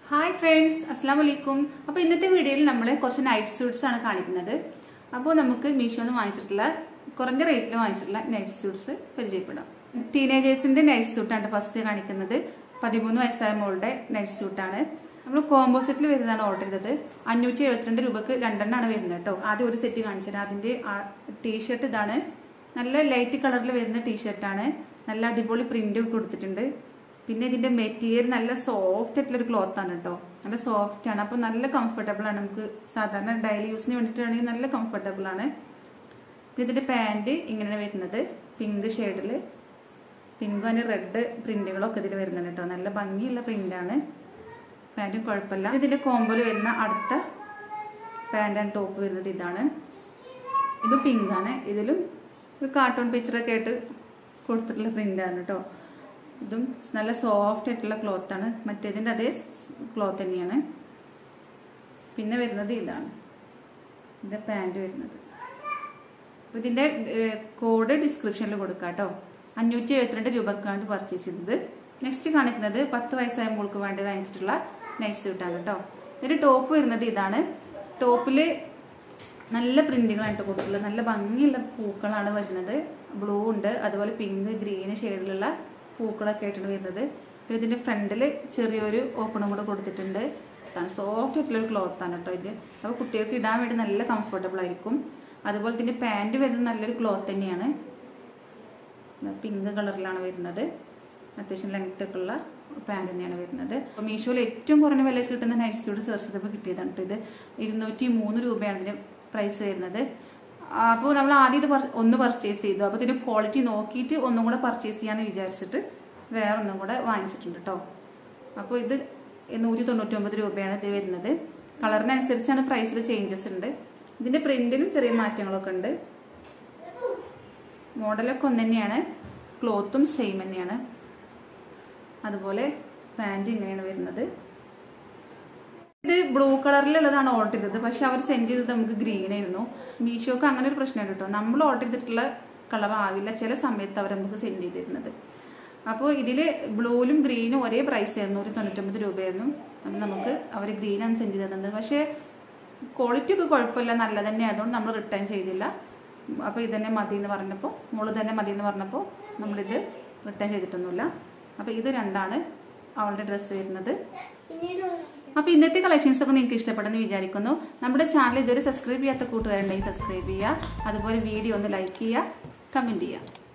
hi friends അസ്സാം വലൈക്കും അപ്പൊ ഇന്നത്തെ വീഡിയോയിൽ നമ്മൾ കുറച്ച് നൈറ്റ് സ്യൂട്ട്സ് ആണ് കാണിക്കുന്നത് അപ്പോൾ നമുക്ക് മീഷോന്ന് വാങ്ങിച്ചിട്ടുള്ള കുറഞ്ഞ റേറ്റിൽ വാങ്ങിച്ചിട്ടുള്ള നൈറ്റ് സ്യൂട്ട്സ് പരിചയപ്പെടാം ടീനേജേഴ്സിന്റെ നൈറ്റ് സ്യൂട്ടാണ് ഫസ്റ്റ് കാണിക്കുന്നത് പതിമൂന്ന് വയസ്സായ മോളുടെ നൈറ്റ് സ്യൂട്ടാണ് നമ്മൾ കോമ്പോസിറ്റിൽ വരുന്നതാണ് ഓർഡർ ചെയ്തത് അഞ്ഞൂറ്റി എഴുപത്തിരണ്ട് രൂപക്ക് രണ്ടെണ്ണമാണ് വരുന്നത് കേട്ടോ ആദ്യം ഒരു സെറ്റ് കാണിച്ചത് അതിന്റെ ടീഷർട്ട് ഇതാണ് നല്ല ലൈറ്റ് കളറിൽ വരുന്ന ടീഷർട്ടാണ് നല്ല അടിപൊളി പ്രിന്റ് കൊടുത്തിട്ടുണ്ട് പിന്നെ ഇതിന്റെ മെറ്റീരിയൽ നല്ല സോഫ്റ്റ് ആയിട്ടുള്ള ഒരു ക്ലോത്ത് ആണ് കേട്ടോ നല്ല സോഫ്റ്റ് ആണ് അപ്പൊ നല്ല കംഫർട്ടബിൾ ആണ് നമുക്ക് സാധാരണ ഡെയിലി യൂസിന് വേണ്ടിയിട്ടാണെങ്കിൽ നല്ല കംഫർട്ടബിൾ ആണ് പിന്നെ ഇതിന്റെ പാന്റ് ഇങ്ങനെയാണ് വരുന്നത് പിങ്ക് ഷെയ്ഡിൽ പിങ്കും അതിന് റെഡ് പ്രിന്റുകളൊക്കെ ഇതിൽ വരുന്നുണ്ട് കേട്ടോ നല്ല ഭംഗിയുള്ള പ്രിന്റാണ് പാന്റും കുഴപ്പമില്ല ഇതിന്റെ കോമ്പോയിൽ വരുന്ന അടുത്ത പാന്റ് ആൻഡ് ടോപ്പ് വരുന്നത് ഇതാണ് ഇത് പിങ്ക് ആണ് ഇതിലും ഒരു കാർട്ടൂൺ പിക്ചറൊക്കെ ആയിട്ട് കൊടുത്തിട്ടുള്ള പ്രിന്റാണ് കേട്ടോ ഇതും നല്ല സോഫ്റ്റ് ആയിട്ടുള്ള ക്ലോത്ത് ആണ് മറ്റേതിന്റെ അതേ ക്ലോത്ത് തന്നെയാണ് പിന്നെ വരുന്നത് ഇതാണ് ഇതിന്റെ പാന്റ് വരുന്നത് അപ്പൊ ഇതിന്റെ കോഡ് ഡിസ്ക്രിപ്ഷനിൽ കൊടുക്കാം കേട്ടോ അഞ്ഞൂറ്റി എഴുപത്തിരണ്ട് രൂപക്കാണ് ഇത് പർച്ചേസ് ചെയ്തത് നെക്സ്റ്റ് കാണിക്കുന്നത് പത്ത് വയസ്സായ മോൾക്ക് വേണ്ടി വാങ്ങിച്ചിട്ടുള്ള നൈറ്റ് സ്യൂട്ടാണ് കേട്ടോ ഇതിന്റെ ടോപ്പ് വരുന്നത് ഇതാണ് ടോപ്പില് നല്ല പ്രിന്റുകളാണ് കേട്ടോ കൊടുത്തിട്ടുള്ളത് നല്ല ഭംഗിയുള്ള പൂക്കളാണ് വരുന്നത് ബ്ലൂ ഉണ്ട് അതുപോലെ പിങ്ക് ഗ്രീൻ ഷെയ്ഡിലുള്ള പൂക്കളൊക്കെ ആയിട്ടാണ് വരുന്നത് പിന്നെ ഇതിന്റെ ഫ്രണ്ടിൽ ചെറിയൊരു ഓപ്പണും കൂടെ കൊടുത്തിട്ടുണ്ട് സോഫ്റ്റ് ആയിട്ടുള്ള ഒരു ക്ലോത്ത് ആണ് കേട്ടോ ഇത് അപ്പോൾ കുട്ടികൾക്ക് ഇടാൻ വേണ്ടി നല്ല കംഫർട്ടബിൾ ആയിരിക്കും അതുപോലെ ഇതിന്റെ പാന്റ് വരുന്നത് നല്ലൊരു ക്ലോത്ത് തന്നെയാണ് പിങ്ക് കളറിലാണ് വരുന്നത് അത്യാവശ്യം ലെങ്ത് ഒക്കെ ഉള്ള പാൻറ് തന്നെയാണ് വരുന്നത് അപ്പോൾ മീഷോയിൽ ഏറ്റവും കുറഞ്ഞ വില കിട്ടുന്ന നൈറ്റ് സ്യൂട്ട് സെർച്ച് ചെയ്തപ്പോൾ കിട്ടിയതാണ് കേട്ടോ ഇത് ഇരുന്നൂറ്റി മൂന്ന് രൂപയാണ് ഇതിന്റെ പ്രൈസ് വരുന്നത് അപ്പോൾ നമ്മൾ ആദ്യം ഇത് ഒന്ന് പർച്ചേസ് ചെയ്തു അപ്പോൾ ഇതിന്റെ ക്വാളിറ്റി നോക്കിയിട്ട് ഒന്നും കൂടെ പർച്ചേസ് ചെയ്യാന്ന് വിചാരിച്ചിട്ട് വേറെ ഒന്നും കൂടെ വാങ്ങിച്ചിട്ടുണ്ട് കേട്ടോ അപ്പോൾ ഇത് നൂറ്റി തൊണ്ണൂറ്റി ഒമ്പത് രൂപയാണ് ഇത് വരുന്നത് കളറിനനുസരിച്ചാണ് പ്രൈസിൽ ചേഞ്ചസ് ഉണ്ട് ഇതിന്റെ പ്രിന്റിനും ചെറിയ മാറ്റങ്ങളൊക്കെ ഉണ്ട് മോഡലൊക്കെ ഒന്ന് തന്നെയാണ് ക്ലോത്തും സെയിം തന്നെയാണ് അതുപോലെ പാൻറ് ഇങ്ങനെയാണ് വരുന്നത് ഇത് ബ്ലൂ കളറിലുള്ളതാണ് ഓർഡർ ചെയ്തത് പക്ഷെ അവർ സെൻഡ് ചെയ്തത് നമുക്ക് ഗ്രീൻ ആയിരുന്നു മീഷോക്ക് അങ്ങനെ ഒരു പ്രശ്നമുണ്ട് കേട്ടോ നമ്മൾ ഓർഡർ ചെയ്തിട്ടുള്ള കളർ ആവില്ല ചില സമയത്ത് അവർ നമുക്ക് സെൻഡ് ചെയ്തിരുന്നത് അപ്പോൾ ഇതിൽ ബ്ലൂവിലും ഗ്രീനും ഒരേ പ്രൈസ് ആയിരുന്നു ഒരു തൊണ്ണൂറ്റൊമ്പത് രൂപയായിരുന്നു അത് നമുക്ക് അവർ ഗ്രീനാണ് സെൻഡ് ചെയ്തത് പക്ഷേ ക്വാളിറ്റി ഒക്കെ കുഴപ്പമില്ല നല്ല തന്നെ ആയതുകൊണ്ട് നമ്മൾ റിട്ടേൺ ചെയ്തില്ല അപ്പോൾ ഇതന്നെ മതി എന്ന് പറഞ്ഞപ്പോൾ മോള് തന്നെ മതി എന്ന് പറഞ്ഞപ്പോൾ നമ്മളിത് റിട്ടേൺ ചെയ്തിട്ടൊന്നുമില്ല അപ്പോൾ ഇത് രണ്ടാണ് അവളുടെ ഡ്രസ്സ് വരുന്നത് അപ്പോൾ ഇന്നത്തെ കളക്ഷൻസ് ഒക്കെ നിങ്ങൾക്ക് ഇഷ്ടപ്പെടുന്നു വിചാരിക്കുന്നു നമ്മുടെ ചാനൽ ഇതുവരെ സബ്സ്ക്രൈബ് ചെയ്യാത്ത കൂട്ടുകാരുണ്ടെങ്കിൽ സബ്സ്ക്രൈബ് ചെയ്യുക അതുപോലെ വീഡിയോ ഒന്ന് ലൈക്ക് ചെയ്യുക കമൻറ്റ് ചെയ്യുക